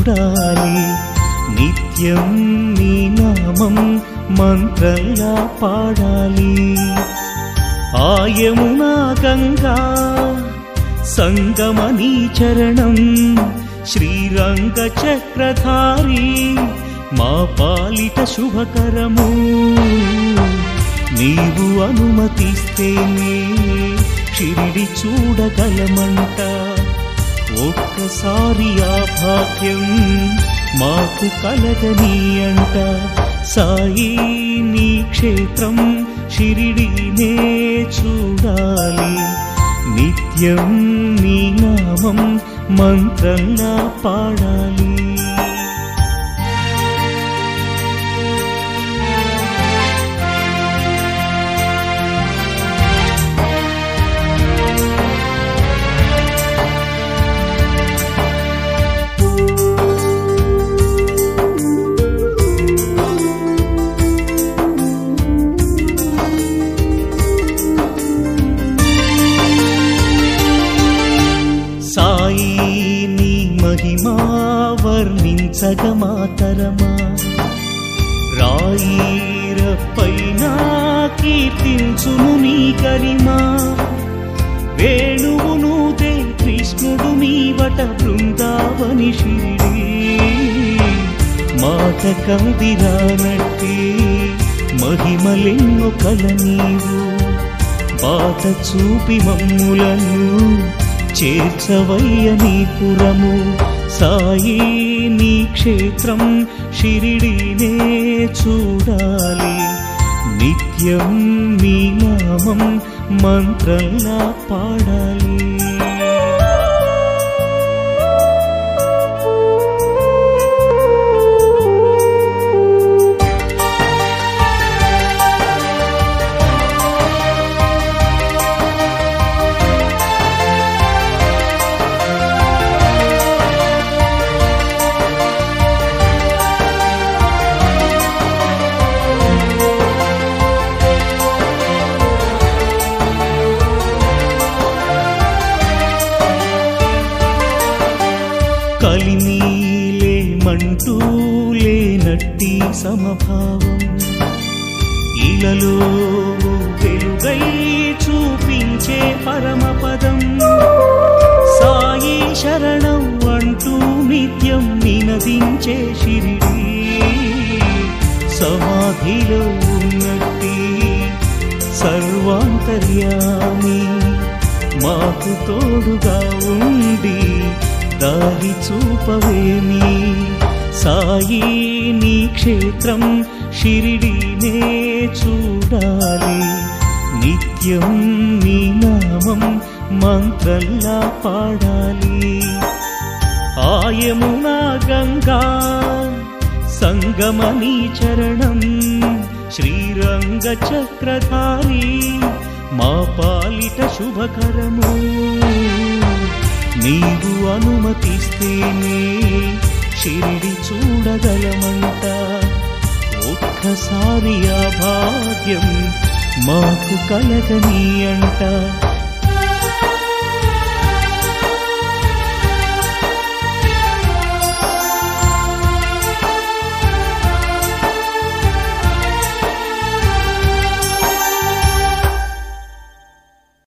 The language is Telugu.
చూడాలి నిత్యం నీ నామం మంత్రంగా పాడాలి ఆయమునా గంగా సంగమనీ చరణం శ్రీరంగ చక్రధారి మా పాలిట శుభకరము నీవు అనుమతిస్తేనే షిరిడి చూడగలమంట ఒక్కసారి ఆ భాగ్యం మాకు కలగని అంట సాయి నీ క్షేత్రం షిరిడినే చూడాలి నిత్యం నీ నామం మంత్రంగా పాడాలి సాయి నీ మహిమా వర్ణించగ మాతరమా రాయిరపైన కీర్తించును నీ గరిమా వేణువును దే కృష్ణుడు నీవట బృందావని షిరిడి మాట కందిరానట్టి మహిమలెన్నో కల నీవు బాట చూపి మమ్ములను చేర్చవయ్య నీ పురము సాయి నీ క్షేత్రం షిరిడినే చూడాలి నిత్యం నీ నామం మంత్రంలా పాడాలి కలిమీలే మంటూ లేనట్టి సమభావం ఇలలో వెలుగై చూపించే పరమపదం సాయి శరణం అంటూ నిత్యం నినదించే షిరిడి సమాధిలో ఉన్నట్టి సర్వాంతర్యామి మాకు తోడుగా ఉండి దారి చూపవేమి సాయి నీ క్షేత్రం షిరిడినే చూడాలి నిత్యం నీ నామం మంత్రంలా పాడాలి ఆయమునా గంగా సంగమనీ చరణం శ్రీరంగ చక్రధారి మా పాలిట శుభకరము నీవు అనుమతిస్తేనే షిరిడి చూడగలమంట ఒక్కసారి ఆ భాగ్యం మాకు కలగని అంట